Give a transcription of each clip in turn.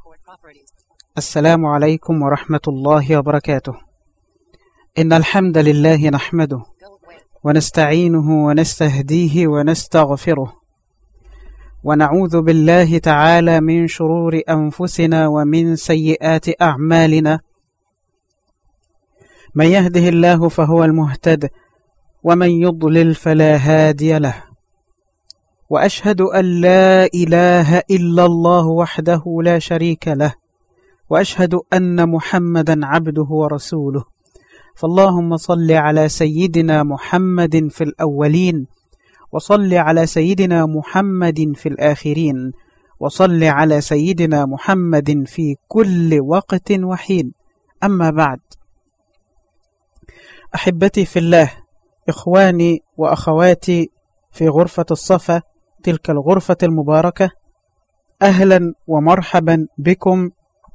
السلام عليكم ورحمة الله وبركاته إن الحمد لله نحمده ونستعينه ونستهديه ونستغفره ونعوذ بالله تعالى من شرور أنفسنا ومن سيئات أعمالنا من يهده الله فهو المهتد ومن يضلل فلا هادي له وأشهد أن لا إله إلا الله وحده لا شريك له وأشهد أن محمدا عبده ورسوله فاللهم صل على سيدنا محمد في الأولين وصل على سيدنا محمد في الآخرين وصل على سيدنا محمد في كل وقت وحين أما بعد أحبتي في الله إخواني وأخواتي في غرفة الصفا تلك الغرفة المباركة أهلا ومرحبا بكم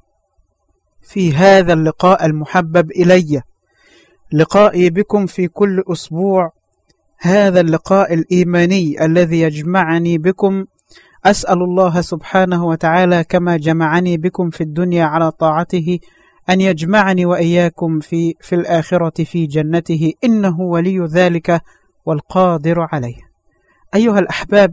في هذا اللقاء المحبب إلي لقائي بكم في كل أسبوع هذا اللقاء الإيماني الذي يجمعني بكم أسأل الله سبحانه وتعالى كما جمعني بكم في الدنيا على طاعته أن يجمعني وإياكم في, في الآخرة في جنته إنه ولي ذلك والقادر عليه أيها الأحباب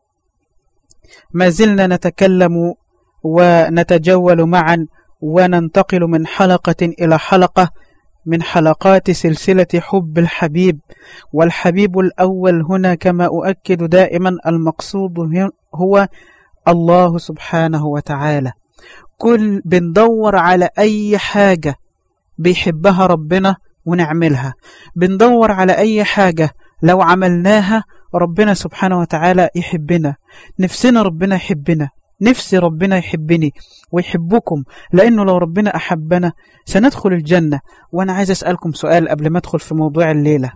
ما زلنا نتكلم ونتجول معا وننتقل من حلقة إلى حلقة من حلقات سلسلة حب الحبيب والحبيب الأول هنا كما أؤكد دائما المقصود هو الله سبحانه وتعالى كل بندور على أي حاجة بيحبها ربنا ونعملها بندور على أي حاجة لو عملناها ربنا سبحانه وتعالى يحبنا نفسنا ربنا يحبنا نفسي ربنا يحبني ويحبكم لأنه لو ربنا أحبنا سندخل الجنة وأنا عايز أسألكم سؤال قبل ما أدخل في موضوع الليلة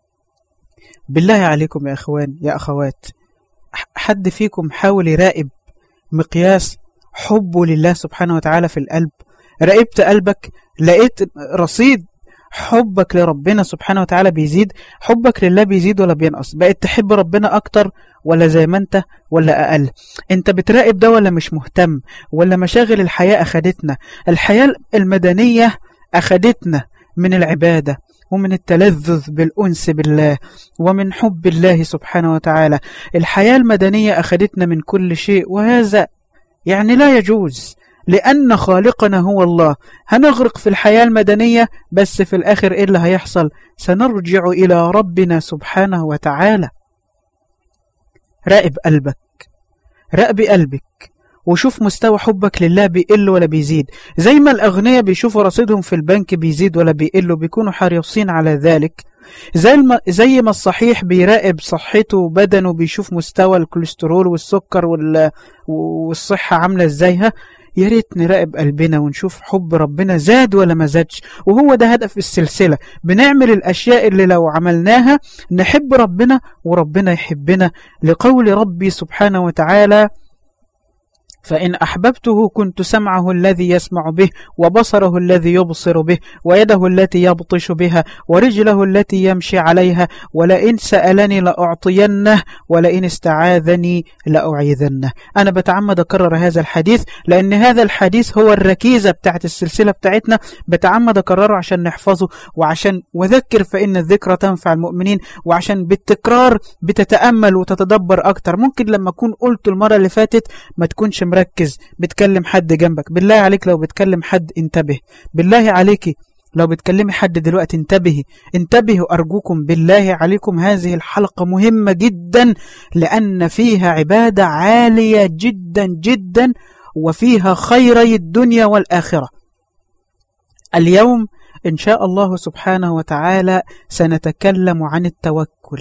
بالله عليكم يا أخوان يا أخوات حد فيكم حاول يراقب مقياس حبه لله سبحانه وتعالى في القلب راقبت قلبك لقيت رصيد حبك لربنا سبحانه وتعالى بيزيد حبك لله بيزيد ولا بينقص بقيت تحب ربنا أكتر ولا زي ما انت ولا أقل انت بتراقب ده ولا مش مهتم ولا مشاغل الحياة أخدتنا الحياة المدنية أخدتنا من العبادة ومن التلذذ بالأنس بالله ومن حب الله سبحانه وتعالى الحياة المدنية أخدتنا من كل شيء وهذا يعني لا يجوز لأن خالقنا هو الله هنغرق في الحياة المدنية بس في الآخر إيه اللي هيحصل سنرجع إلى ربنا سبحانه وتعالى راقب قلبك راقب قلبك وشوف مستوى حبك لله بيقل ولا بيزيد زي ما الأغنياء بيشوفوا رصيدهم في البنك بيزيد ولا بيقل بيكونوا حريصين على ذلك زي, الم... زي ما الصحيح بيراقب صحته وبدنه بيشوف مستوى الكوليسترول والسكر وال... والصحة عاملة ازايها يا ريت نراقب قلبنا ونشوف حب ربنا زاد ولا ما زادش وهو ده هدف السلسلة بنعمل الأشياء اللي لو عملناها نحب ربنا وربنا يحبنا لقول ربي سبحانه وتعالى فإن أحببته كنت سمعه الذي يسمع به وبصره الذي يبصر به ويده التي يبطش بها ورجله التي يمشي عليها ولئن سألني لأعطينه ولئن استعاذني لأعيذنه أنا بتعمد أكرر هذا الحديث لأن هذا الحديث هو الركيزة بتاعت السلسلة بتاعتنا بتعمد أكرره عشان نحفظه وعشان وذكر فإن الذكرى تنفع المؤمنين وعشان بالتكرار بتتأمل وتتدبر أكتر ممكن لما أكون قلت المرة اللي فاتت ما تكونش مركز بتكلم حد جنبك بالله عليك لو بتكلم حد انتبه بالله عليك لو بتكلمي حد دلوقتي انتبهي انتبهوا أرجوكم بالله عليكم هذه الحلقة مهمة جدا لأن فيها عبادة عالية جدا جدا وفيها خيري الدنيا والآخرة اليوم إن شاء الله سبحانه وتعالى سنتكلم عن التوكل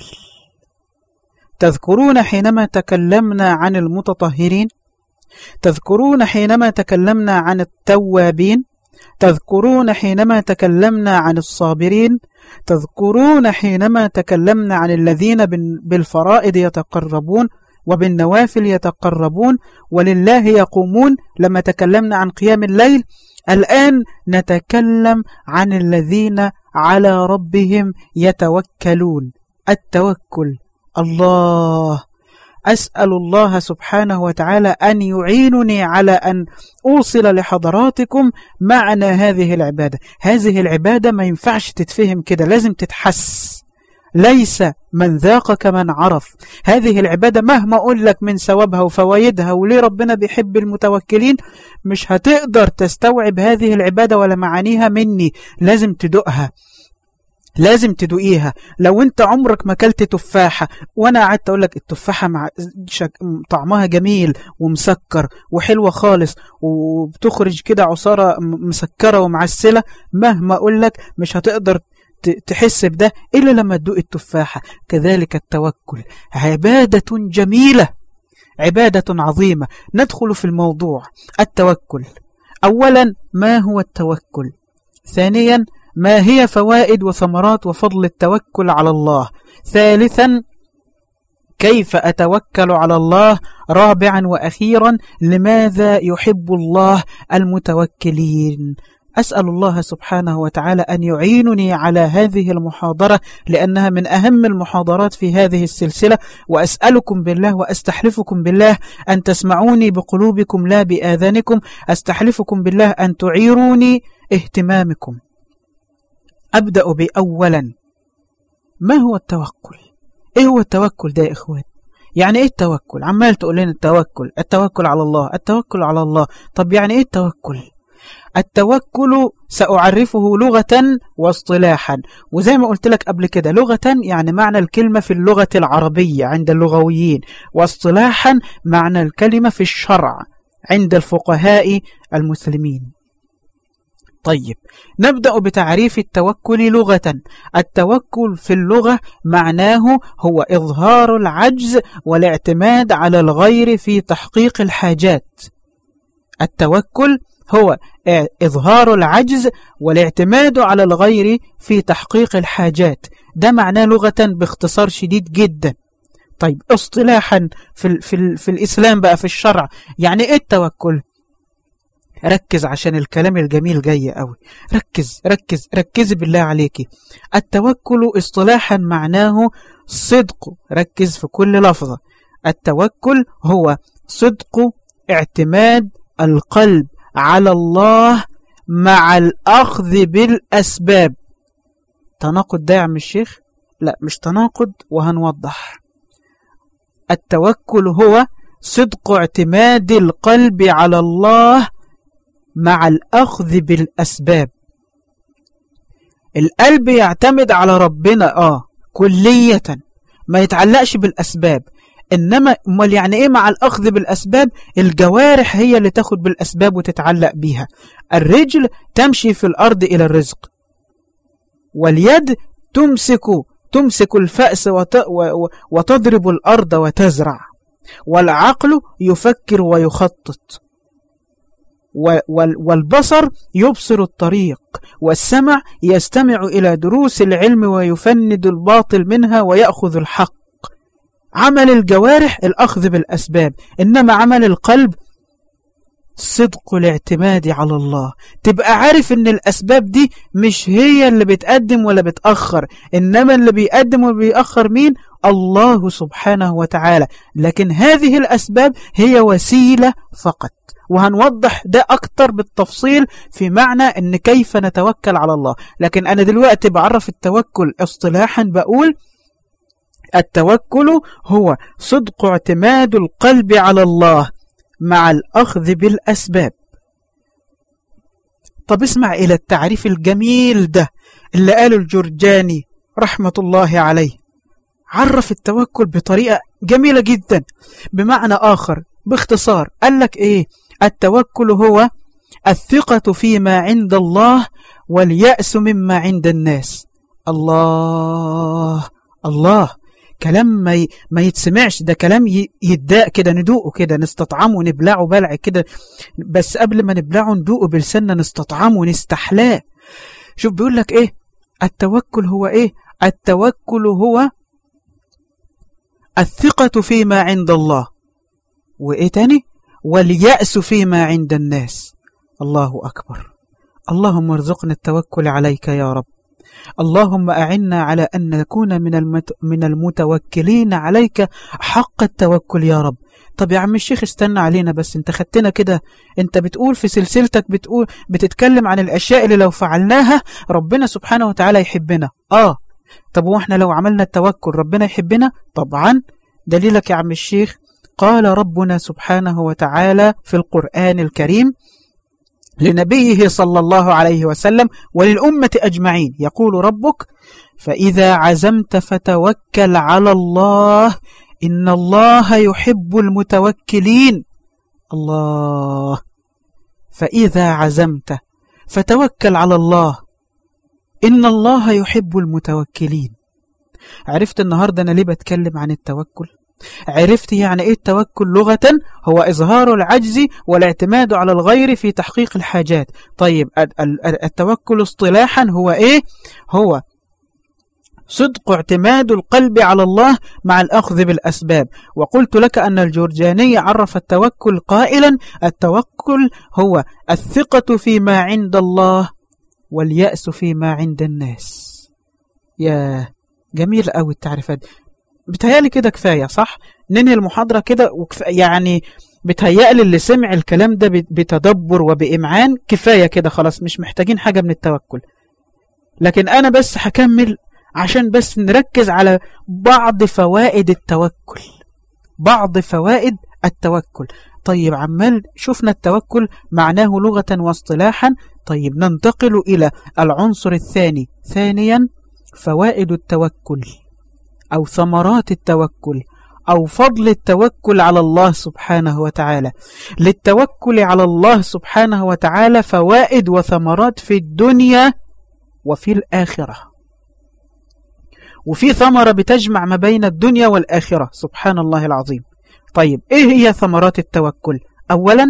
تذكرون حينما تكلمنا عن المتطهرين تذكرون حينما تكلمنا عن التوابين تذكرون حينما تكلمنا عن الصابرين تذكرون حينما تكلمنا عن الذين بالفرائض يتقربون وبالنوافل يتقربون ولله يقومون لما تكلمنا عن قيام الليل الآن نتكلم عن الذين على ربهم يتوكلون التوكل الله أسأل الله سبحانه وتعالى أن يعينني على أن أوصل لحضراتكم معنى هذه العبادة هذه العبادة ما ينفعش تتفهم كده لازم تتحس ليس من ذاق كمن عرف هذه العبادة مهما أقول لك من ثوابها وفوائدها وليه ربنا بيحب المتوكلين مش هتقدر تستوعب هذه العبادة ولا معانيها مني لازم تدقها لازم تدوقيها لو انت عمرك ما اكلت تفاحة وانا قعدت اقول لك التفاحة مع شك... طعمها جميل ومسكر وحلوة خالص وبتخرج كده عصارة مسكرة ومعسلة مهما اقول لك مش هتقدر تحس بده إلا لما تدوق التفاحة كذلك التوكل عبادة جميلة عبادة عظيمة ندخل في الموضوع التوكل أولا ما هو التوكل ثانيا ما هي فوائد وثمرات وفضل التوكل على الله ثالثا كيف أتوكل على الله رابعا وأخيرا لماذا يحب الله المتوكلين أسأل الله سبحانه وتعالى أن يعينني على هذه المحاضرة لأنها من أهم المحاضرات في هذه السلسلة وأسألكم بالله وأستحلفكم بالله أن تسمعوني بقلوبكم لا بآذانكم أستحلفكم بالله أن تعيروني اهتمامكم أبدأ بأولا ما هو التوكل إيه هو التوكل ده يا إخوان يعني إيه التوكل عمال تقول لنا التوكل التوكل على الله التوكل على الله طب يعني إيه التوكل التوكل سأعرفه لغة واصطلاحا وزي ما قلت لك قبل كده لغة يعني معنى الكلمة في اللغة العربية عند اللغويين واصطلاحا معنى الكلمة في الشرع عند الفقهاء المسلمين طيب نبدأ بتعريف التوكل لغة التوكل في اللغة معناه هو إظهار العجز والاعتماد على الغير في تحقيق الحاجات التوكل هو إظهار العجز والاعتماد على الغير في تحقيق الحاجات ده معناه لغة باختصار شديد جدا طيب اصطلاحا في, في, في الإسلام بقى في الشرع يعني إيه التوكل ركز عشان الكلام الجميل جاي قوي ركز ركز ركز بالله عليك التوكل اصطلاحا معناه صدق ركز في كل لفظة التوكل هو صدق اعتماد القلب على الله مع الأخذ بالأسباب تناقض ده يا عم الشيخ لا مش تناقض وهنوضح التوكل هو صدق اعتماد القلب على الله مع الأخذ بالأسباب القلب يعتمد على ربنا آه كلية ما يتعلقش بالأسباب إنما امال يعني إيه مع الأخذ بالأسباب الجوارح هي اللي تاخد بالأسباب وتتعلق بيها الرجل تمشي في الأرض إلى الرزق واليد تمسك تمسك الفأس وتضرب الأرض وتزرع والعقل يفكر ويخطط والبصر يبصر الطريق والسمع يستمع إلى دروس العلم ويفند الباطل منها ويأخذ الحق عمل الجوارح الأخذ بالأسباب إنما عمل القلب صدق الاعتماد على الله تبقى عارف ان الاسباب دي مش هي اللي بتقدم ولا بتأخر انما اللي بيقدم وبيأخر مين الله سبحانه وتعالى لكن هذه الاسباب هي وسيلة فقط وهنوضح ده أكتر بالتفصيل في معنى أن كيف نتوكل على الله لكن أنا دلوقتي بعرف التوكل اصطلاحا بقول التوكل هو صدق اعتماد القلب على الله مع الأخذ بالأسباب طب اسمع إلى التعريف الجميل ده اللي قاله الجرجاني رحمة الله عليه عرف التوكل بطريقة جميلة جدا بمعنى آخر باختصار قال لك إيه التوكل هو الثقة فيما عند الله واليأس مما عند الناس الله الله كلام ما ي... ما يتسمعش ده كلام ي... يداء كده ندوقه كده نستطعمه ونبلعه بلع كده بس قبل ما نبلعه ندوقه بلساننا نستطعمه ونستحلاه شوف بيقول لك ايه التوكل هو ايه التوكل هو الثقة فيما عند الله وايه تاني واليأس فيما عند الناس الله أكبر اللهم ارزقنا التوكل عليك يا رب اللهم أعنا على أن نكون من, المت... من المتوكلين عليك حق التوكل يا رب طب يا عم الشيخ استنى علينا بس انت خدتنا كده انت بتقول في سلسلتك بتقول بتتكلم عن الأشياء اللي لو فعلناها ربنا سبحانه وتعالى يحبنا آه طب واحنا لو عملنا التوكل ربنا يحبنا طبعا دليلك يا عم الشيخ قال ربنا سبحانه وتعالى في القرآن الكريم لنبيه صلى الله عليه وسلم وللأمة أجمعين يقول ربك فإذا عزمت فتوكل على الله إن الله يحب المتوكلين الله فإذا عزمت فتوكل على الله إن الله يحب المتوكلين عرفت النهاردة أنا ليه بتكلم عن التوكل عرفت يعني إيه التوكل لغة هو إظهار العجز والاعتماد على الغير في تحقيق الحاجات طيب التوكل اصطلاحا هو إيه هو صدق اعتماد القلب على الله مع الأخذ بالأسباب وقلت لك أن الجرجاني عرف التوكل قائلا التوكل هو الثقة فيما عند الله واليأس فيما عند الناس يا جميل قوي التعريفات بتهيألي كده كفاية صح ننهي المحاضرة كده وكف... يعني بتهيألي اللي سمع الكلام ده بتدبر وبإمعان كفاية كده خلاص مش محتاجين حاجة من التوكل لكن أنا بس هكمل عشان بس نركز على بعض فوائد التوكل بعض فوائد التوكل طيب عمال شفنا التوكل معناه لغة واصطلاحا طيب ننتقل إلى العنصر الثاني ثانيا فوائد التوكل أو ثمرات التوكل أو فضل التوكل على الله سبحانه وتعالى للتوكل على الله سبحانه وتعالى فوائد وثمرات في الدنيا وفي الآخرة وفي ثمرة بتجمع ما بين الدنيا والآخرة سبحان الله العظيم طيب إيه هي ثمرات التوكل أولا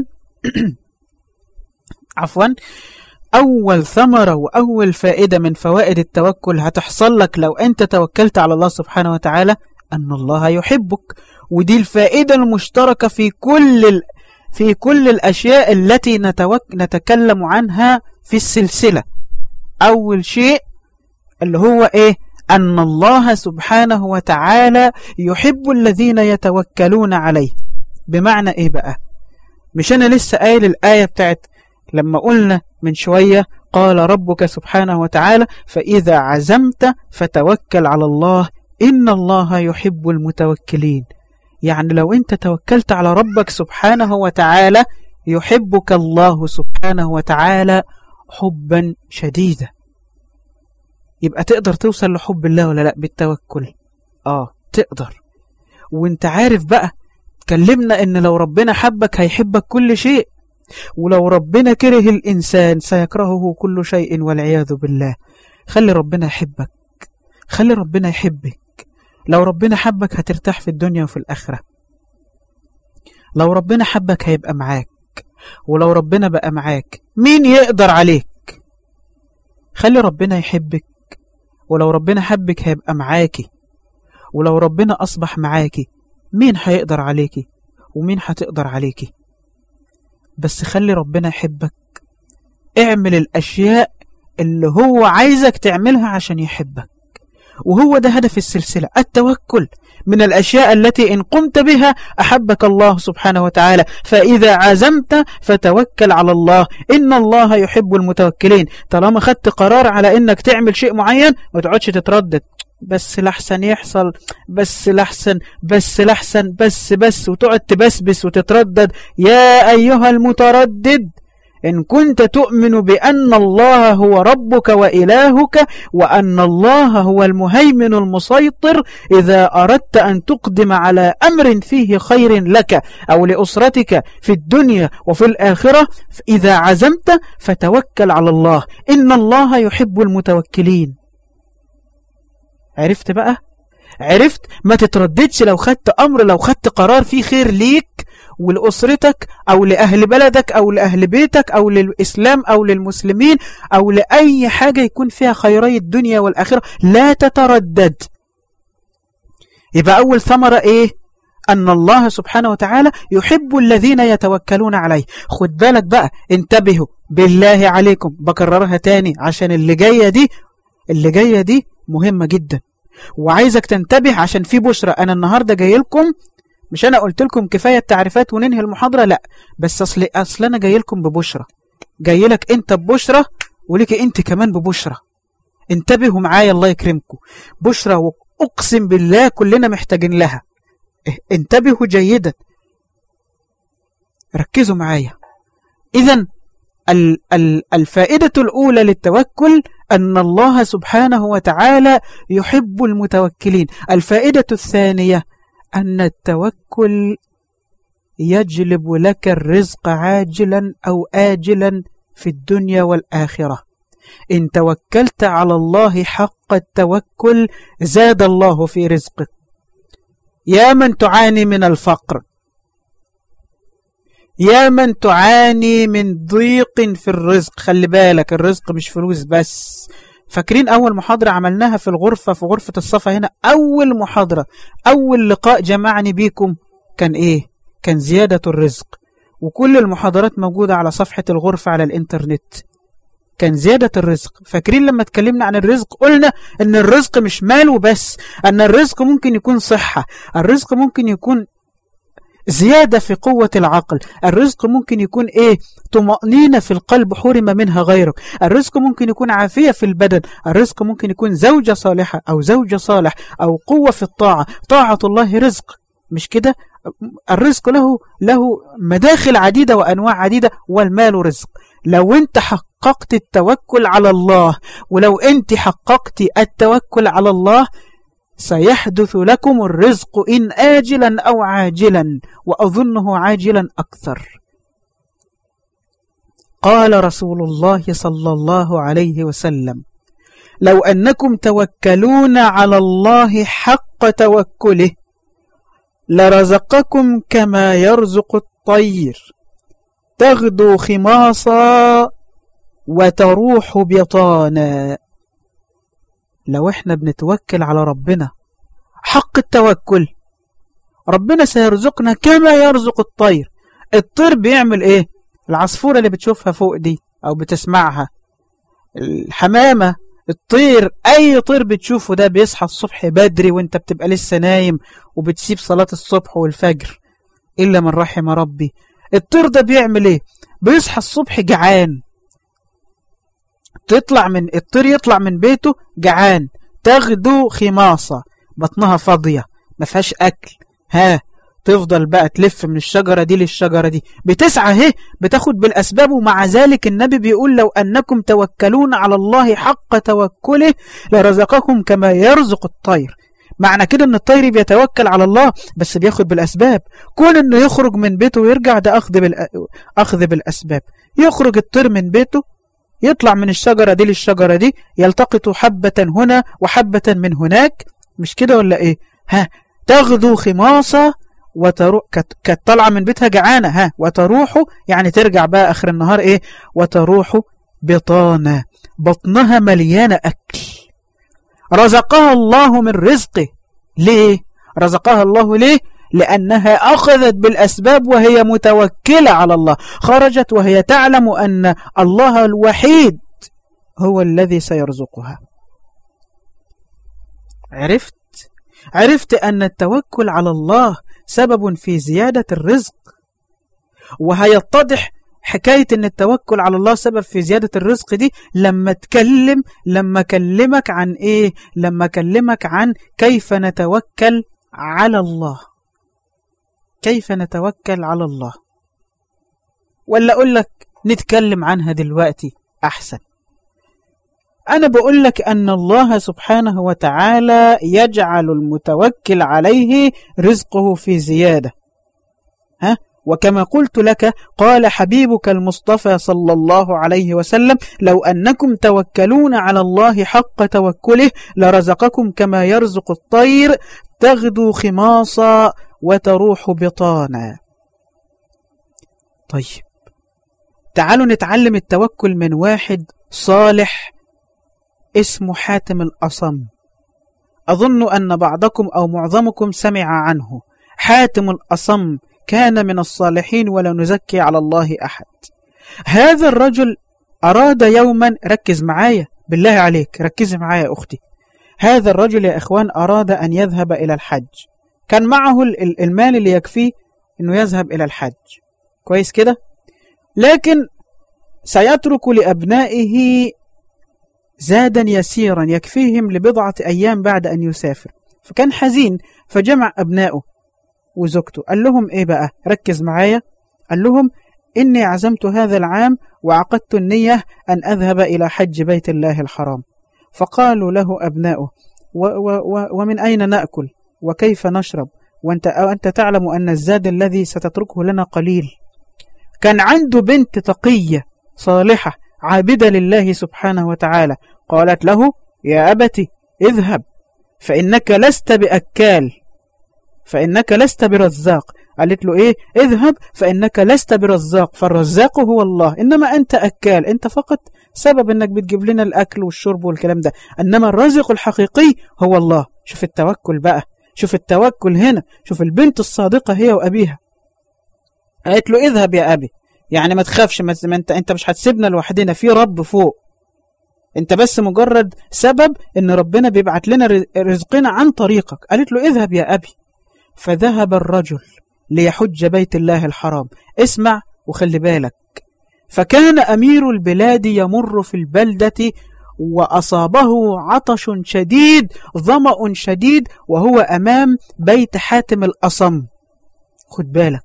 عفوا أول ثمرة وأول فائدة من فوائد التوكل هتحصل لك لو أنت توكلت على الله سبحانه وتعالى أن الله يحبك ودي الفائدة المشتركة في كل ال... في كل الأشياء التي نتوك... نتكلم عنها في السلسلة أول شيء اللي هو إيه أن الله سبحانه وتعالى يحب الذين يتوكلون عليه بمعنى إيه بقى مش أنا لسه قايل الآية بتاعت لما قلنا من شوية قال ربك سبحانه وتعالى فإذا عزمت فتوكل على الله إن الله يحب المتوكلين يعني لو أنت توكلت على ربك سبحانه وتعالى يحبك الله سبحانه وتعالى حبا شديدا يبقى تقدر توصل لحب الله ولا لا بالتوكل آه تقدر وانت عارف بقى تكلمنا ان لو ربنا حبك هيحبك كل شيء ولو ربنا كره الإنسان سيكرهه كل شيء والعياذ بالله خلي ربنا يحبك خلي ربنا يحبك لو ربنا حبك هترتاح في الدنيا وفي الآخرة لو ربنا حبك هيبقى معاك ولو ربنا بقى معاك مين يقدر عليك خلي ربنا يحبك ولو ربنا حبك هيبقى معاكي ولو ربنا أصبح معاكي مين هيقدر عليكي ومين هتقدر عليكي بس خلي ربنا يحبك اعمل الأشياء اللي هو عايزك تعملها عشان يحبك وهو ده هدف السلسلة التوكل من الأشياء التي إن قمت بها أحبك الله سبحانه وتعالى فإذا عزمت فتوكل على الله إن الله يحب المتوكلين طالما خدت قرار على إنك تعمل شيء معين ما تقعدش تتردد بس لحسن يحصل بس لحسن بس لحسن بس بس وتقعد تبسبس وتتردد يا أيها المتردد إن كنت تؤمن بأن الله هو ربك وإلهك وأن الله هو المهيمن المسيطر إذا أردت أن تقدم على أمر فيه خير لك أو لأسرتك في الدنيا وفي الآخرة إذا عزمت فتوكل على الله إن الله يحب المتوكلين عرفت بقى عرفت ما تترددش لو خدت أمر لو خدت قرار فيه خير ليك ولأسرتك أو لأهل بلدك أو لأهل بيتك أو للإسلام أو للمسلمين أو لأي حاجة يكون فيها خيري الدنيا والآخرة لا تتردد يبقى أول ثمرة إيه أن الله سبحانه وتعالى يحب الذين يتوكلون عليه خد بالك بقى انتبهوا بالله عليكم بكررها تاني عشان اللي جاية دي اللي جاية دي مهمة جدا وعايزك تنتبه عشان في بشرة أنا النهاردة جاي لكم مش أنا قلت لكم كفاية التعريفات وننهي المحاضرة لا بس أصل, أصل أنا جاي لكم ببشرة جاي لك أنت ببشرة ولك أنت كمان ببشرة انتبهوا معايا الله يكرمكم بشرة وأقسم بالله كلنا محتاجين لها انتبهوا جيدا ركزوا معايا إذا الفائدة الأولى للتوكل أن الله سبحانه وتعالى يحب المتوكلين الفائدة الثانية أن التوكل يجلب لك الرزق عاجلا أو آجلا في الدنيا والآخرة إن توكلت على الله حق التوكل زاد الله في رزقك يا من تعاني من الفقر يا من تعاني من ضيق في الرزق خلي بالك الرزق مش فلوس بس فاكرين أول محاضرة عملناها في الغرفة في غرفة الصفا هنا أول محاضرة أول لقاء جمعني بيكم كان إيه كان زيادة الرزق وكل المحاضرات موجودة على صفحة الغرفة على الإنترنت كان زيادة الرزق فاكرين لما اتكلمنا عن الرزق قلنا ان الرزق مش مال وبس ان الرزق ممكن يكون صحة الرزق ممكن يكون زيادة في قوة العقل الرزق ممكن يكون إيه طمأنينة في القلب حرم منها غيرك الرزق ممكن يكون عافية في البدن الرزق ممكن يكون زوجة صالحة أو زوجة صالح أو قوة في الطاعة طاعة الله رزق مش كده الرزق له له مداخل عديدة وأنواع عديدة والمال رزق لو أنت حققت التوكل على الله ولو أنت حققت التوكل على الله سيحدث لكم الرزق إن آجلا أو عاجلا وأظنه عاجلا أكثر قال رسول الله صلى الله عليه وسلم لو أنكم توكلون على الله حق توكله لرزقكم كما يرزق الطير تغدو خماصا وتروح بطانا لو احنا بنتوكل على ربنا حق التوكل ربنا سيرزقنا كما يرزق الطير الطير بيعمل ايه العصفورة اللي بتشوفها فوق دي او بتسمعها الحمامة الطير اي طير بتشوفه ده بيصحى الصبح بدري وانت بتبقى لسه نايم وبتسيب صلاة الصبح والفجر الا من رحم ربي الطير ده بيعمل ايه بيصحى الصبح جعان تطلع من الطير يطلع من بيته جعان تغدو خماصة بطنها فاضية ما فيهاش أكل ها تفضل بقى تلف من الشجرة دي للشجرة دي بتسعى اهي بتاخد بالأسباب ومع ذلك النبي بيقول لو أنكم توكلون على الله حق توكله لرزقكم كما يرزق الطير معنى كده ان الطير بيتوكل على الله بس بياخد بالأسباب كون انه يخرج من بيته ويرجع ده أخذ, بالأ... أخذ بالأسباب يخرج الطير من بيته يطلع من الشجرة دي للشجرة دي يلتقط حبة هنا وحبة من هناك مش كده ولا ايه ها تغدو خماصة وتروح كانت طالعة من بيتها جعانة ها وتروح يعني ترجع بقى آخر النهار ايه وتروح بطانة بطنها مليانة أكل رزقها الله من رزقه ليه رزقها الله ليه لأنها أخذت بالأسباب وهي متوكلة على الله خرجت وهي تعلم أن الله الوحيد هو الذي سيرزقها عرفت عرفت أن التوكل على الله سبب في زيادة الرزق وهيتضح حكاية أن التوكل على الله سبب في زيادة الرزق دي لما تكلم لما كلمك عن إيه لما كلمك عن كيف نتوكل على الله كيف نتوكل على الله ولا أقول لك نتكلم عنها دلوقتي أحسن أنا بقول لك أن الله سبحانه وتعالى يجعل المتوكل عليه رزقه في زيادة ها وكما قلت لك قال حبيبك المصطفى صلى الله عليه وسلم لو أنكم توكلون على الله حق توكله لرزقكم كما يرزق الطير تغدو خماصا وتروح بطانا طيب تعالوا نتعلم التوكل من واحد صالح اسمه حاتم الأصم أظن أن بعضكم أو معظمكم سمع عنه حاتم الأصم كان من الصالحين ولا نزكي على الله أحد هذا الرجل أراد يوما ركز معايا بالله عليك ركزي معايا يا أختي هذا الرجل يا إخوان أراد أن يذهب إلى الحج كان معه المال اللي يكفيه أنه يذهب إلى الحج كويس كده لكن سيترك لأبنائه زادا يسيرا يكفيهم لبضعة أيام بعد أن يسافر فكان حزين فجمع أبنائه وزوجته قال لهم إيه بقى ركز معايا قال لهم إني عزمت هذا العام وعقدت النية أن أذهب إلى حج بيت الله الحرام فقالوا له أبناؤه و و و ومن أين نأكل وكيف نشرب وأنت, أنت تعلم أن الزاد الذي ستتركه لنا قليل كان عنده بنت تقية صالحة عابدة لله سبحانه وتعالى قالت له يا أبت اذهب فإنك لست بأكال فإنك لست برزاق قالت له إيه اذهب فإنك لست برزاق فالرزاق هو الله إنما أنت أكال أنت فقط سبب أنك بتجيب لنا الأكل والشرب والكلام ده إنما الرازق الحقيقي هو الله شوف التوكل بقى شوف التوكل هنا شوف البنت الصادقة هي وأبيها قالت له اذهب يا أبي يعني ما تخافش ما انت انت مش هتسيبنا لوحدنا في رب فوق انت بس مجرد سبب ان ربنا بيبعت لنا رزقنا عن طريقك قالت له اذهب يا ابي فذهب الرجل ليحج بيت الله الحرام اسمع وخلي بالك فكان أمير البلاد يمر في البلدة وأصابه عطش شديد ظمأ شديد وهو أمام بيت حاتم الأصم خد بالك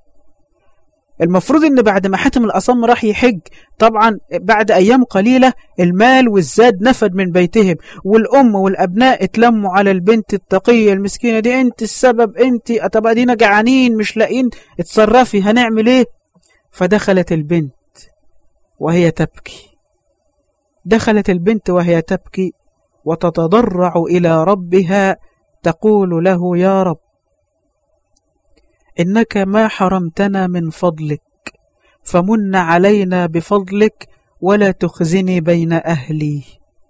المفروض ان بعد ما حاتم الأصم راح يحج طبعا بعد أيام قليلة المال والزاد نفد من بيتهم والأم والأبناء اتلموا على البنت التقية المسكينة دي انت السبب انت طب دينا جعانين مش لاقين اتصرفي هنعمل ايه فدخلت البنت وهي تبكي دخلت البنت وهي تبكي وتتضرع إلى ربها تقول له يا رب إنك ما حرمتنا من فضلك فمن علينا بفضلك ولا تخزني بين أهلي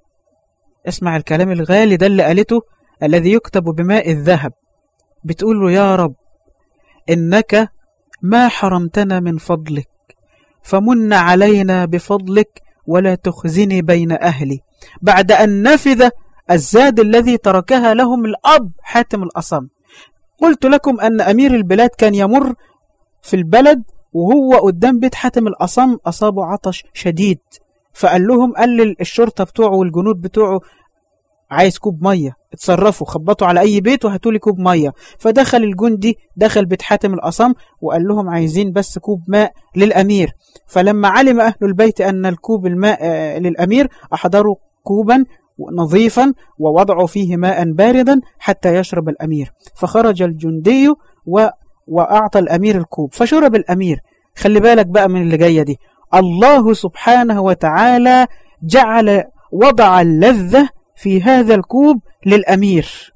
اسمع الكلام الغالي ده اللي قالته الذي يكتب بماء الذهب بتقول له يا رب إنك ما حرمتنا من فضلك فمن علينا بفضلك ولا تخزني بين أهلي بعد أن نفذ الزاد الذي تركها لهم الأب حاتم الأصم قلت لكم أن أمير البلاد كان يمر في البلد وهو قدام بيت حاتم الأصم أصابه عطش شديد فقال لهم قال الشرطة بتوعه والجنود بتوعه عايز كوب مية اتصرفوا خبطوا على أي بيت وهاتوا لي كوب مية فدخل الجندي دخل بيت حاتم الأصم وقال لهم عايزين بس كوب ماء للأمير فلما علم أهل البيت أن الكوب الماء للأمير أحضروا كوبا نظيفا ووضعوا فيه ماء باردا حتى يشرب الأمير فخرج الجندي و... وأعطى الأمير الكوب فشرب الأمير خلي بالك بقى من اللي جاية دي الله سبحانه وتعالى جعل وضع اللذة في هذا الكوب للأمير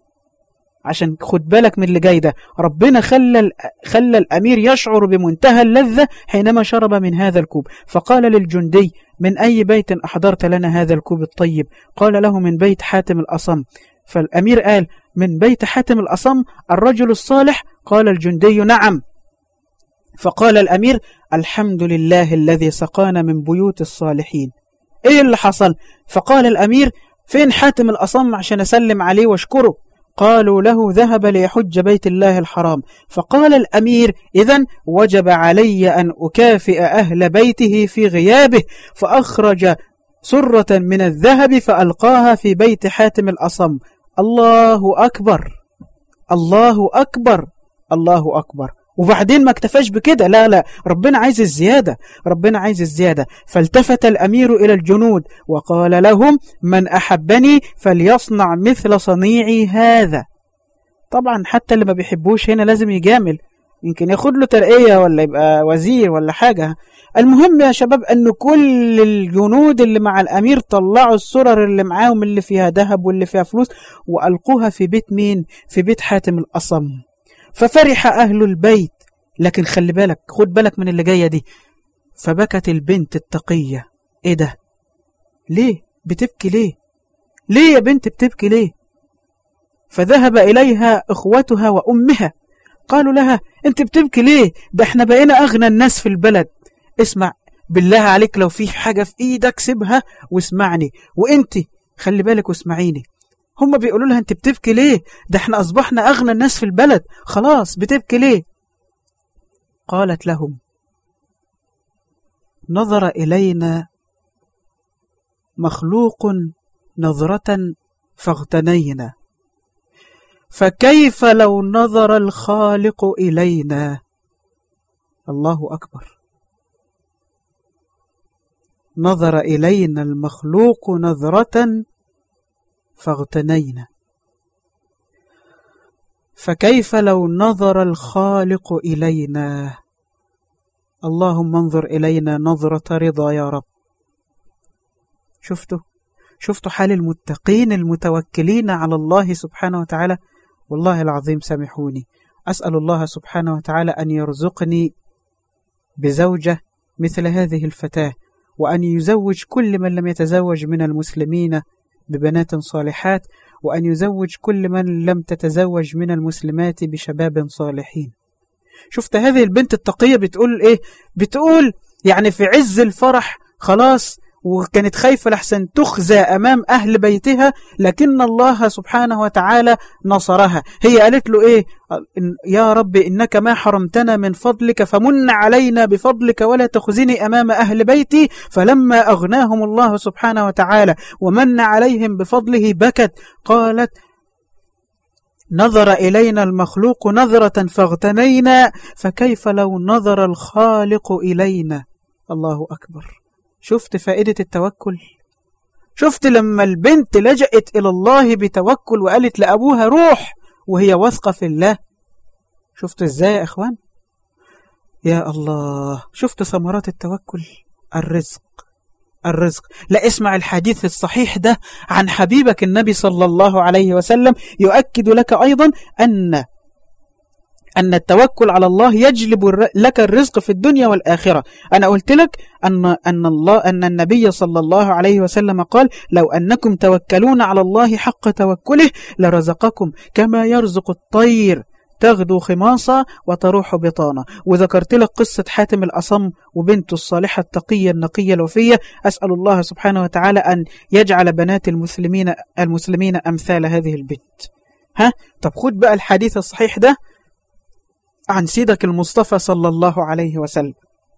عشان خد بالك من اللي جاي ده ربنا خلى خلى الأمير يشعر بمنتهى اللذة حينما شرب من هذا الكوب فقال للجندي من أي بيت أحضرت لنا هذا الكوب الطيب قال له من بيت حاتم الأصم فالأمير قال من بيت حاتم الأصم الرجل الصالح قال الجندي نعم فقال الأمير الحمد لله الذي سقانا من بيوت الصالحين إيه اللي حصل فقال الأمير فين حاتم الأصم عشان أسلم عليه واشكره قالوا له ذهب ليحج بيت الله الحرام فقال الأمير إذا وجب علي أن أكافئ أهل بيته في غيابه فأخرج سرة من الذهب فألقاها في بيت حاتم الأصم الله أكبر الله أكبر الله أكبر وبعدين ما اكتفاش بكده لا لا ربنا عايز الزيادة ربنا عايز الزيادة فالتفت الأمير إلى الجنود وقال لهم من أحبني فليصنع مثل صنيعي هذا طبعا حتى اللي ما بيحبوش هنا لازم يجامل يمكن ياخد له ترقية ولا يبقى وزير ولا حاجة المهم يا شباب أن كل الجنود اللي مع الأمير طلعوا السرر اللي معاهم اللي فيها ذهب واللي فيها فلوس وألقوها في بيت مين؟ في بيت حاتم الأصم ففرح أهل البيت لكن خلي بالك خد بالك من اللي جاية دي فبكت البنت التقية ايه ده ليه بتبكي ليه ليه يا بنت بتبكي ليه فذهب إليها إخوتها وأمها قالوا لها انت بتبكي ليه ده احنا بقينا أغنى الناس في البلد اسمع بالله عليك لو في حاجة في إيدك سيبها واسمعني وإنت خلي بالك واسمعيني هم بيقولوا لها أنت بتبكي ليه ده احنا أصبحنا أغنى الناس في البلد خلاص بتبكي ليه قالت لهم نظر إلينا مخلوق نظرة فاغتنينا فكيف لو نظر الخالق إلينا الله أكبر نظر إلينا المخلوق نظرة فاغتنينا فكيف لو نظر الخالق إلينا اللهم انظر إلينا نظرة رضا يا رب شفتوا شفتوا حال المتقين المتوكلين على الله سبحانه وتعالى والله العظيم سامحوني أسأل الله سبحانه وتعالى أن يرزقني بزوجة مثل هذه الفتاة وأن يزوج كل من لم يتزوج من المسلمين ببنات صالحات وأن يزوج كل من لم تتزوج من المسلمات بشباب صالحين شفت هذه البنت التقية بتقول إيه بتقول يعني في عز الفرح خلاص وكانت خايفة لحسن تخزى أمام أهل بيتها لكن الله سبحانه وتعالى نصرها هي قالت له إيه يا رب إنك ما حرمتنا من فضلك فمن علينا بفضلك ولا تخزني أمام أهل بيتي فلما أغناهم الله سبحانه وتعالى ومن عليهم بفضله بكت قالت نظر إلينا المخلوق نظرة فاغتنينا فكيف لو نظر الخالق إلينا الله أكبر شفت فائدة التوكل شفت لما البنت لجأت إلى الله بتوكل وقالت لأبوها روح وهي واثقة في الله شفت إزاي يا إخوان يا الله شفت ثمرات التوكل الرزق الرزق لا اسمع الحديث الصحيح ده عن حبيبك النبي صلى الله عليه وسلم يؤكد لك أيضا أن أن التوكل على الله يجلب لك الرزق في الدنيا والآخرة أنا قلت لك أن, أن, الله أن النبي صلى الله عليه وسلم قال لو أنكم توكلون على الله حق توكله لرزقكم كما يرزق الطير تغدو خماصة وتروح بطانة وذكرت لك قصة حاتم الأصم وبنته الصالحة التقية النقية الوفية أسأل الله سبحانه وتعالى أن يجعل بنات المسلمين المسلمين أمثال هذه البنت ها طب خد بقى الحديث الصحيح ده عن سيدك المصطفى صلى الله عليه وسلم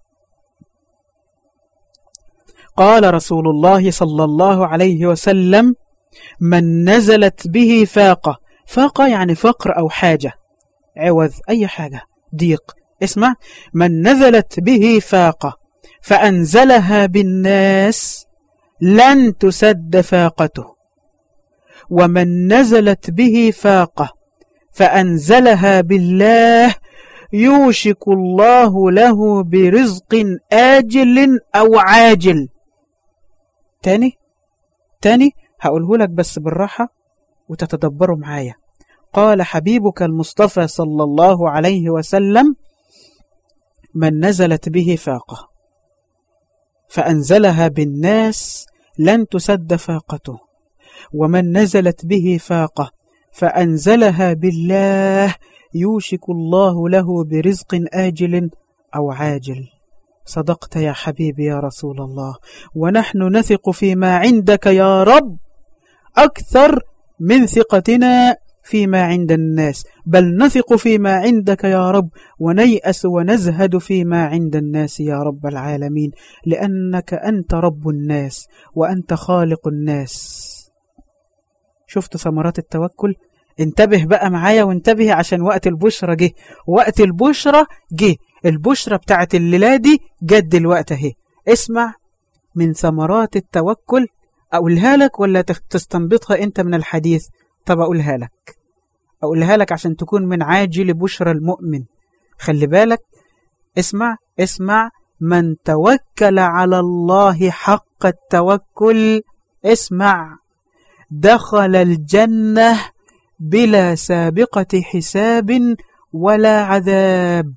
قال رسول الله صلى الله عليه وسلم من نزلت به فاقة فاقة يعني فقر أو حاجة عوض أي حاجة ضيق اسمع من نزلت به فاقة فأنزلها بالناس لن تسد فاقته ومن نزلت به فاقة فأنزلها بالله يوشك الله له برزق آجل أو عاجل تاني تاني هقوله لك بس بالراحة وتتدبروا معايا قال حبيبك المصطفى صلى الله عليه وسلم من نزلت به فاقة فأنزلها بالناس لن تسد فاقته ومن نزلت به فاقة فأنزلها بالله يوشك الله له برزق آجل أو عاجل صدقت يا حبيبي يا رسول الله ونحن نثق فيما عندك يا رب أكثر من ثقتنا فيما عند الناس بل نثق فيما عندك يا رب ونيأس ونزهد فيما عند الناس يا رب العالمين لأنك أنت رب الناس وأنت خالق الناس شفت ثمرات التوكل انتبه بقى معايا وانتبه عشان وقت البشرة جه وقت البشرة جه البشرة بتاعت الليلة دي جد دلوقت اهي اسمع من ثمرات التوكل أقولها لك ولا تستنبطها أنت من الحديث طب أقولها لك أقولها لك عشان تكون من عاجل بشرى المؤمن خلي بالك اسمع اسمع من توكل على الله حق التوكل اسمع دخل الجنة بلا سابقة حساب ولا عذاب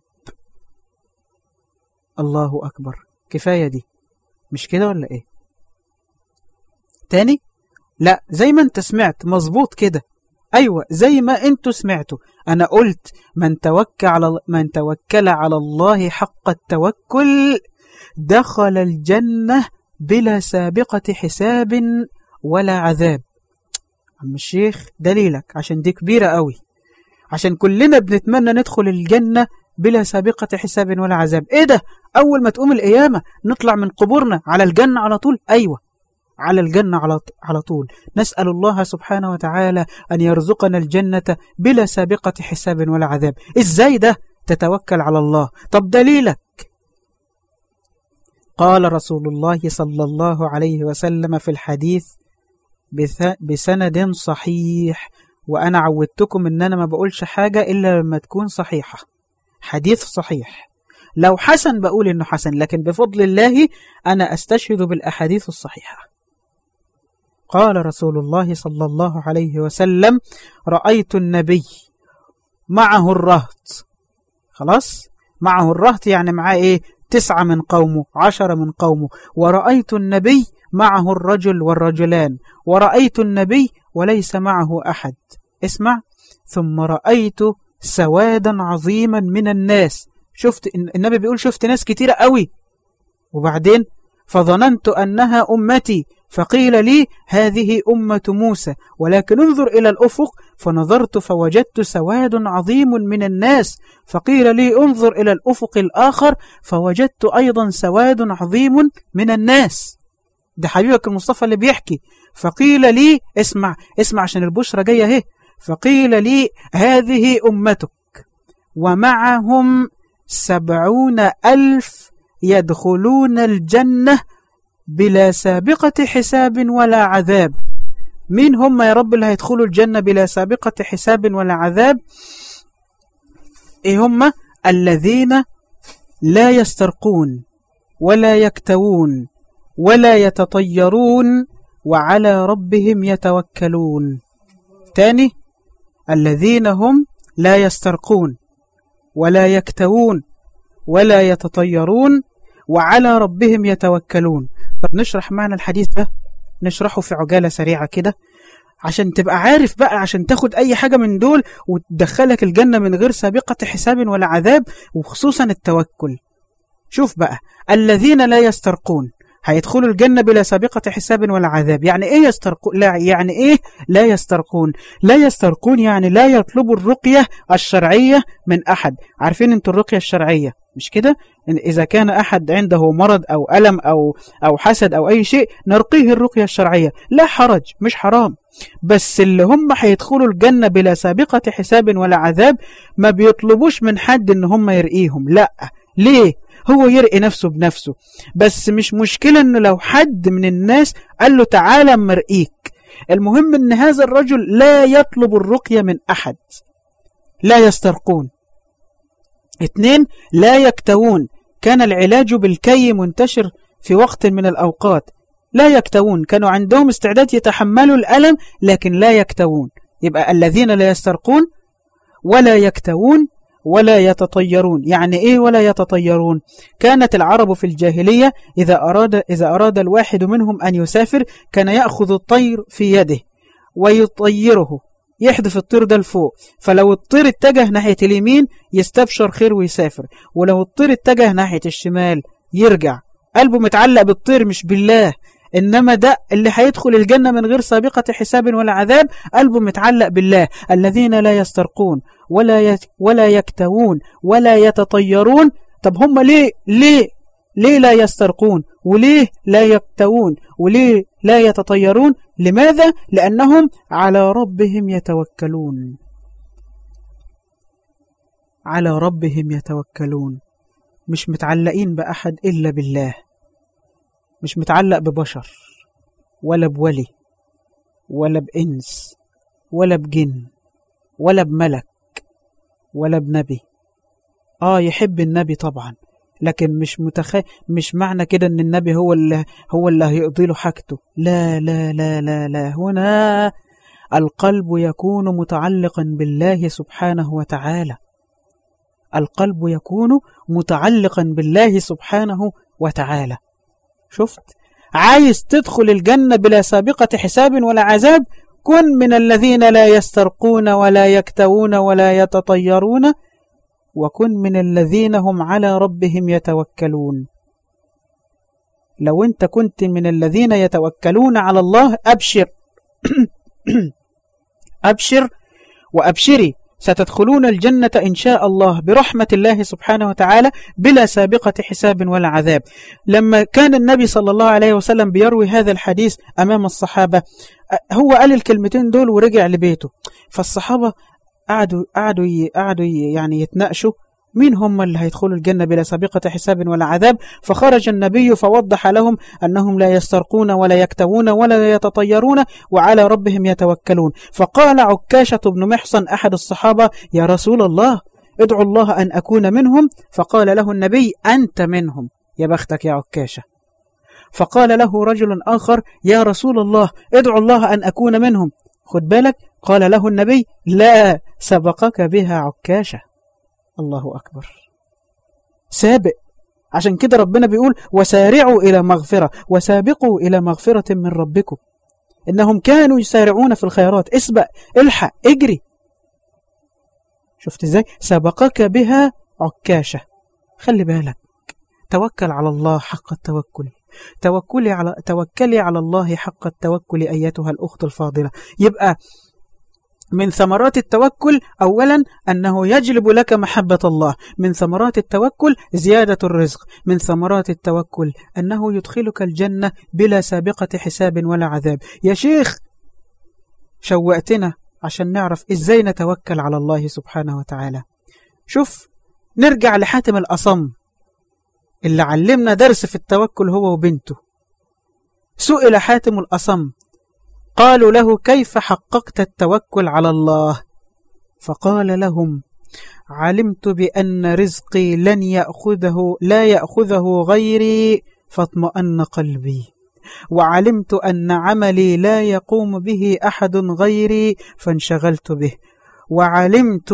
الله أكبر كفاية دي مش كده ولا إيه تاني لا زي ما انت سمعت مظبوط كده أيوة زي ما انتوا سمعتوا أنا قلت من توكل على من توكل على الله حق التوكل دخل الجنة بلا سابقة حساب ولا عذاب عم الشيخ دليلك عشان دي كبيرة قوي عشان كلنا بنتمنى ندخل الجنة بلا سابقة حساب ولا عذاب ايه ده اول ما تقوم القيامة نطلع من قبورنا على الجنة على طول ايوه على الجنة على طول نسأل الله سبحانه وتعالى أن يرزقنا الجنة بلا سابقة حساب ولا عذاب إزاي ده تتوكل على الله طب دليلك قال رسول الله صلى الله عليه وسلم في الحديث بسند صحيح وأنا عودتكم أن أنا ما بقولش حاجة إلا لما تكون صحيحة حديث صحيح لو حسن بقول إنه حسن لكن بفضل الله أنا أستشهد بالأحاديث الصحيحة قال رسول الله صلى الله عليه وسلم رأيت النبي معه الرهط خلاص معه الرهط يعني معاه إيه تسعة من قومه عشرة من قومه ورأيت النبي معه الرجل والرجلان ورأيت النبي وليس معه أحد اسمع ثم رأيت سوادا عظيما من الناس شفت النبي بيقول شفت ناس كتيرة قوي وبعدين فظننت أنها أمتي فقيل لي هذه أمة موسى ولكن انظر إلى الأفق فنظرت فوجدت سواد عظيم من الناس فقيل لي انظر إلى الأفق الآخر فوجدت أيضا سواد عظيم من الناس ده حبيبك المصطفى اللي بيحكي فقيل لي اسمع اسمع عشان البشرة جاية اهي فقيل لي هذه أمتك ومعهم سبعون ألف يدخلون الجنة بلا سابقة حساب ولا عذاب مين هم يا رب اللي هيدخلوا الجنة بلا سابقة حساب ولا عذاب إيه هم الذين لا يسترقون ولا يكتوون ولا يتطيرون وعلى ربهم يتوكلون تاني الذين هم لا يسترقون ولا يكتوون ولا يتطيرون وعلى ربهم يتوكلون طب نشرح معنى الحديث ده نشرحه في عجالة سريعة كده عشان تبقى عارف بقى عشان تاخد أي حاجة من دول وتدخلك الجنة من غير سابقة حساب ولا عذاب وخصوصا التوكل شوف بقى الذين لا يسترقون هيدخلوا الجنة بلا سابقة حساب ولا عذاب يعني إيه يسترقون لا يعني إيه لا يسترقون لا يسترقون يعني لا يطلبوا الرقية الشرعية من أحد عارفين أنتوا الرقية الشرعية مش كده إن إذا كان أحد عنده مرض أو ألم أو, أو حسد أو أي شيء نرقيه الرقية الشرعية لا حرج مش حرام بس اللي هم هيدخلوا الجنة بلا سابقة حساب ولا عذاب ما بيطلبوش من حد إن هم يرقيهم لا ليه هو يرقي نفسه بنفسه بس مش مشكلة انه لو حد من الناس قال له تعالى مرقيك المهم ان هذا الرجل لا يطلب الرقية من احد لا يسترقون اثنين لا يكتوون كان العلاج بالكي منتشر في وقت من الأوقات لا يكتوون كانوا عندهم استعداد يتحملوا الألم لكن لا يكتوون يبقى الذين لا يسترقون ولا يكتوون ولا يتطيرون يعني إيه ولا يتطيرون كانت العرب في الجاهلية إذا أراد, إذا أراد الواحد منهم أن يسافر كان يأخذ الطير في يده ويطيره يحدف الطير ده لفوق فلو الطير اتجه ناحية اليمين يستبشر خير ويسافر ولو الطير اتجه ناحية الشمال يرجع قلبه متعلق بالطير مش بالله إنما ده اللي هيدخل الجنة من غير سابقة حساب ولا عذاب قلبه متعلق بالله الذين لا يسترقون ولا ولا يكتوون ولا يتطيرون طب هم ليه ليه ليه لا يسترقون وليه لا يكتوون وليه لا يتطيرون لماذا؟ لأنهم على ربهم يتوكلون على ربهم يتوكلون مش متعلقين بأحد إلا بالله مش متعلق ببشر ولا بولي ولا بإنس ولا بجن ولا بملك ولا بنبي آه يحب النبي طبعا لكن مش متخ... مش معنى كده ان النبي هو اللي هو اللي هيقضي له حاجته لا لا لا لا لا هنا القلب يكون متعلقا بالله سبحانه وتعالى القلب يكون متعلقا بالله سبحانه وتعالى شفت عايز تدخل الجنة بلا سابقة حساب ولا عذاب كن من الذين لا يسترقون ولا يكتوون ولا يتطيرون وكن من الذين هم على ربهم يتوكلون لو أنت كنت من الذين يتوكلون على الله أبشر أبشر وأبشري ستدخلون الجنة إن شاء الله برحمة الله سبحانه وتعالى بلا سابقة حساب ولا عذاب لما كان النبي صلى الله عليه وسلم بيروي هذا الحديث أمام الصحابة هو قال الكلمتين دول ورجع لبيته فالصحابة قعدوا قعدوا قعدوا يعني يتناقشوا مين هم اللي هيدخلوا الجنة بلا سابقة حساب ولا عذاب فخرج النبي فوضح لهم أنهم لا يسترقون ولا يكتوون ولا يتطيرون وعلى ربهم يتوكلون فقال عكاشة بن محصن أحد الصحابة يا رسول الله ادعو الله أن أكون منهم فقال له النبي أنت منهم يا بختك يا عكاشة فقال له رجل آخر يا رسول الله ادعو الله أن أكون منهم خد بالك قال له النبي لا سبقك بها عكاشة الله أكبر سابق عشان كده ربنا بيقول وسارعوا إلى مغفرة وسابقوا إلى مغفرة من ربكم إنهم كانوا يسارعون في الخيرات اسبق الحق اجري شفت ازاي سبقك بها عكاشة خلي بالك توكل على الله حق التوكل توكلي على توكلي على الله حق التوكل أيتها الأخت الفاضلة يبقى من ثمرات التوكل أولا أنه يجلب لك محبة الله من ثمرات التوكل زيادة الرزق من ثمرات التوكل أنه يدخلك الجنة بلا سابقة حساب ولا عذاب يا شيخ شوقتنا عشان نعرف إزاي نتوكل على الله سبحانه وتعالى شوف نرجع لحاتم الأصم اللي علمنا درس في التوكل هو وبنته سئل حاتم الأصم قالوا له كيف حققت التوكل على الله فقال لهم علمت بأن رزقي لن يأخذه لا يأخذه غيري فاطمأن قلبي وعلمت أن عملي لا يقوم به أحد غيري فانشغلت به وعلمت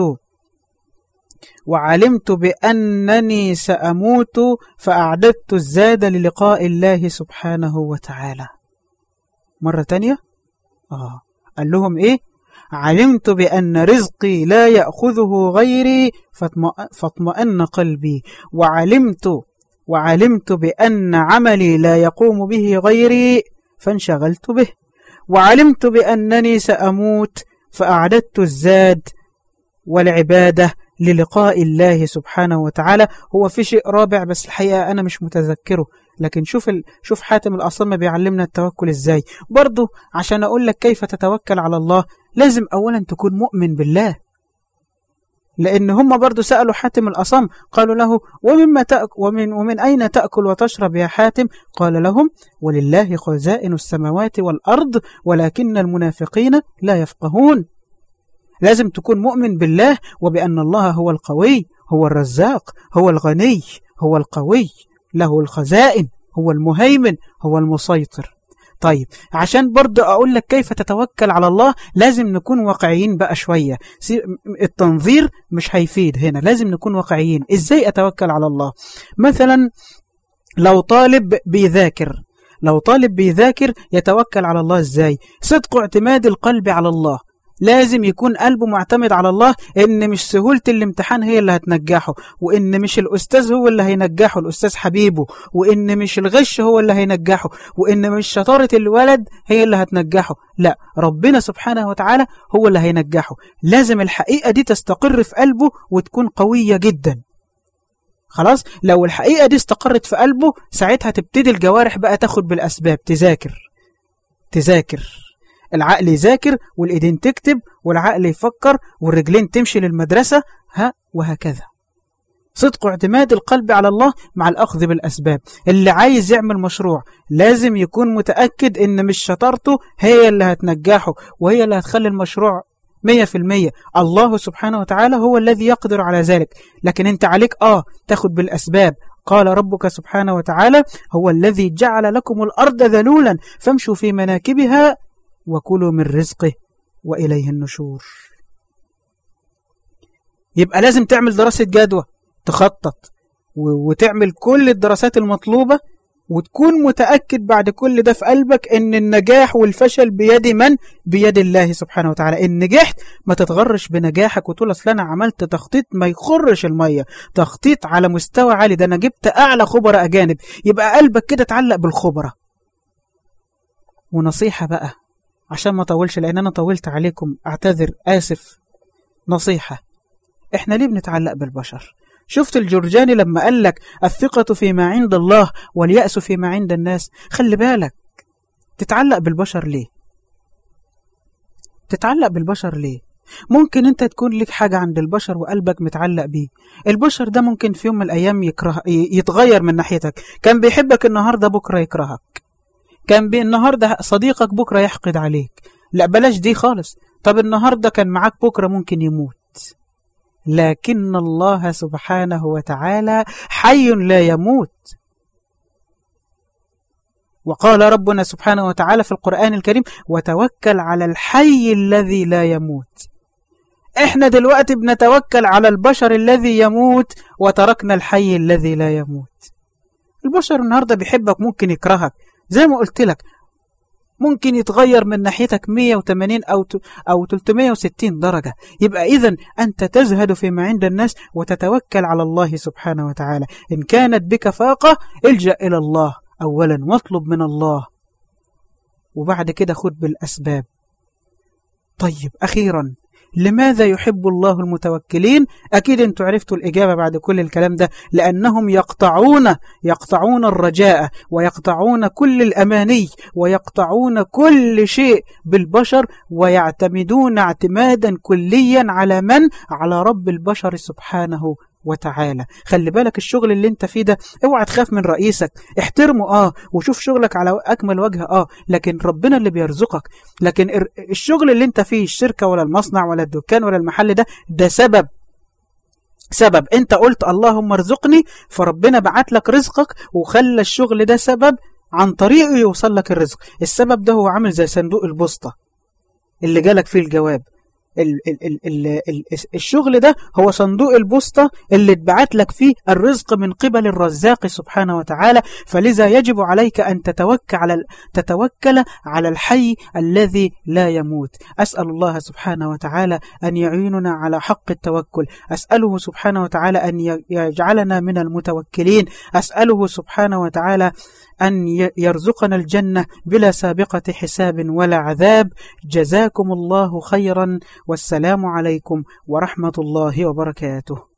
وعلمت بأنني سأموت فأعددت الزاد للقاء الله سبحانه وتعالى مرة تانية آه قال لهم إيه علمت بأن رزقي لا يأخذه غيري فاطمأن قلبي وعلمت وعلمت بأن عملي لا يقوم به غيري فانشغلت به وعلمت بأنني سأموت فأعددت الزاد والعبادة للقاء الله سبحانه وتعالى هو في شيء رابع بس الحقيقة أنا مش متذكره لكن شوف ال... شوف حاتم الأصم بيعلمنا التوكل إزاي برضه عشان أقول لك كيف تتوكل على الله لازم أولا تكون مؤمن بالله لأن هم برضو سألوا حاتم الأصم قالوا له ومما تأك ومن, ومن أين تأكل وتشرب يا حاتم قال لهم ولله خزائن السماوات والأرض ولكن المنافقين لا يفقهون لازم تكون مؤمن بالله وبأن الله هو القوي هو الرزاق هو الغني هو القوي له الخزائن هو المهيمن هو المسيطر طيب عشان برضو أقول لك كيف تتوكل على الله لازم نكون واقعيين بقى شوية التنظير مش هيفيد هنا لازم نكون واقعيين إزاي أتوكل على الله مثلا لو طالب بيذاكر لو طالب بيذاكر يتوكل على الله إزاي صدق اعتماد القلب على الله لازم يكون قلبه معتمد على الله ان مش سهولة الامتحان هي اللي هتنجحه وان مش الاستاذ هو اللي هينجحه الاستاذ حبيبه وان مش الغش هو اللي هينجحه وان مش شطارة الولد هي اللي هتنجحه لا ربنا سبحانه وتعالى هو اللي هينجحه لازم الحقيقة دي تستقر في قلبه وتكون قوية جدا خلاص لو الحقيقة دي استقرت في قلبه ساعتها تبتدي الجوارح بقى تاخد بالأسباب تذاكر تذاكر العقل يذاكر والإيدين تكتب والعقل يفكر والرجلين تمشي للمدرسة ها وهكذا صدق اعتماد القلب على الله مع الأخذ بالأسباب اللي عايز يعمل مشروع لازم يكون متأكد إن مش شطارته هي اللي هتنجحه وهي اللي هتخلي المشروع مية في المية الله سبحانه وتعالى هو الذي يقدر على ذلك لكن انت عليك آه تاخد بالأسباب قال ربك سبحانه وتعالى هو الذي جعل لكم الأرض ذلولا فامشوا في مناكبها وكلوا من رزقه وإليه النشور يبقى لازم تعمل دراسة جدوى تخطط وتعمل كل الدراسات المطلوبة وتكون متأكد بعد كل ده في قلبك ان النجاح والفشل بيد من؟ بيد الله سبحانه وتعالى ان نجحت ما تتغرش بنجاحك وتقول اصل انا عملت تخطيط ما يخرش المية تخطيط على مستوى عالي ده انا جبت اعلى خبراء اجانب يبقى قلبك كده اتعلق بالخبراء ونصيحة بقى عشان ما طولش لان انا طولت عليكم اعتذر اسف نصيحة احنا ليه بنتعلق بالبشر شفت الجرجاني لما قال لك الثقة فيما عند الله واليأس فيما عند الناس خلي بالك تتعلق بالبشر ليه تتعلق بالبشر ليه ممكن انت تكون لك حاجة عند البشر وقلبك متعلق بيه البشر ده ممكن في يوم من الأيام يكره يتغير من ناحيتك كان بيحبك النهاردة بكرة يكرهك كان بي النهاردة صديقك بكرة يحقد عليك لا بلاش دي خالص طب النهاردة كان معاك بكرة ممكن يموت لكن الله سبحانه وتعالى حي لا يموت وقال ربنا سبحانه وتعالى في القرآن الكريم وتوكل على الحي الذي لا يموت احنا دلوقتي بنتوكل على البشر الذي يموت وتركنا الحي الذي لا يموت البشر النهاردة بيحبك ممكن يكرهك زي ما قلت لك ممكن يتغير من ناحيتك 180 أو أو 360 درجة يبقى إذا أنت تزهد فيما عند الناس وتتوكل على الله سبحانه وتعالى إن كانت بك فاقة الجأ إلى الله أولا واطلب من الله وبعد كده خد بالأسباب طيب أخيرا لماذا يحب الله المتوكلين أكيد أنتم عرفتوا الإجابة بعد كل الكلام ده لأنهم يقطعون يقطعون الرجاء ويقطعون كل الأماني ويقطعون كل شيء بالبشر ويعتمدون اعتمادا كليا على من؟ على رب البشر سبحانه وتعالى خلي بالك الشغل اللي انت فيه ده اوعى تخاف من رئيسك احترمه اه وشوف شغلك على اكمل وجه اه لكن ربنا اللي بيرزقك لكن الشغل اللي انت فيه الشركة ولا المصنع ولا الدكان ولا المحل ده ده سبب سبب انت قلت اللهم ارزقني فربنا بعت لك رزقك وخلى الشغل ده سبب عن طريقه يوصل لك الرزق السبب ده هو عامل زي صندوق البوسطة اللي جالك فيه الجواب ال ال ال ال الشغل ده هو صندوق البوسطة اللي اتبعت لك فيه الرزق من قبل الرزاق سبحانه وتعالى فلذا يجب عليك أن تتوكل على تتوكل على الحي الذي لا يموت أسأل الله سبحانه وتعالى أن يعيننا على حق التوكل أسأله سبحانه وتعالى أن يجعلنا من المتوكلين أسأله سبحانه وتعالى أن يرزقنا الجنة بلا سابقة حساب ولا عذاب جزاكم الله خيرا والسلام عليكم ورحمة الله وبركاته